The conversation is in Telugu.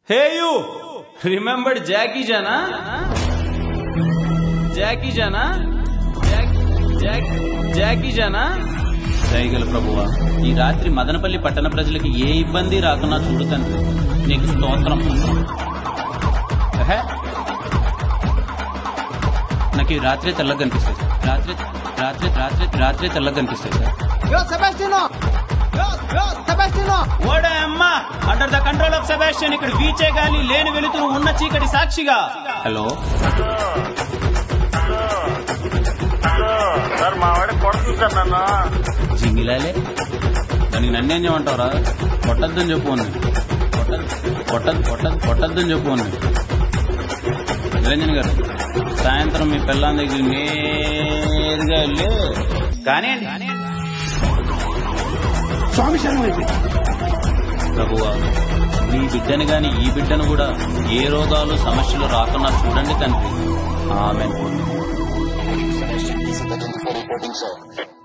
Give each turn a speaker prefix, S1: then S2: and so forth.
S1: హే యూ రిమెంబర్డ్ జాకీ జానా జాకీ జానా జాక్- జాక్- జాకీ జానా దయగల ప్రభువా ఈ రాత్రి మదనపల్లి పట్టణ ప్రజలకి ఏ ఇబ్బంది రాకుండా చూడు తండ్రి నీకు స్తోత్రం ఎహె. నాకు ఈ రాత్రి తెల్లగా కనిపిస్తుంది సార్. రాత్రి రాత్రి రాత్రి రాత్రి తెల్లగా కనిపిస్తుంది sir
S2: Yo, Sebastiano! Yo, yo, Sebastiano!
S1: ఓడే అమ్మా under the control of Sebastian ఇక్కడ వీచే గాలి లేని వెలుతురు ఉన్న చీకటి సాక్షిగా హలో
S3: సార్ మా వాడికి కొడుతుంది సార్ నన్ను
S1: జింగిలాలే దానికి నన్నేం చేయమంటావురా కొట్టద్దని చెప్పు ఉంది కొట్టద్దు కొట్టద్దు కొట్టద్దు కొట్టద్దని చెప్పు ఉంది నిరంజన్ గారు సాయంత్రం మీ పిల్లని దగ్గర నేరుగా వెళ్ళి కానివ్వండి
S2: స్వామి శరణమైతే
S1: ప్రభువా మీ బిడ్డను గాని ఈ బిడ్డను కూడా ఏ రోగాలు సమస్యలు రాకుండా చూడండి తండ్రి ఆమె
S4: Sebastian, this is the 24 reporting, sir.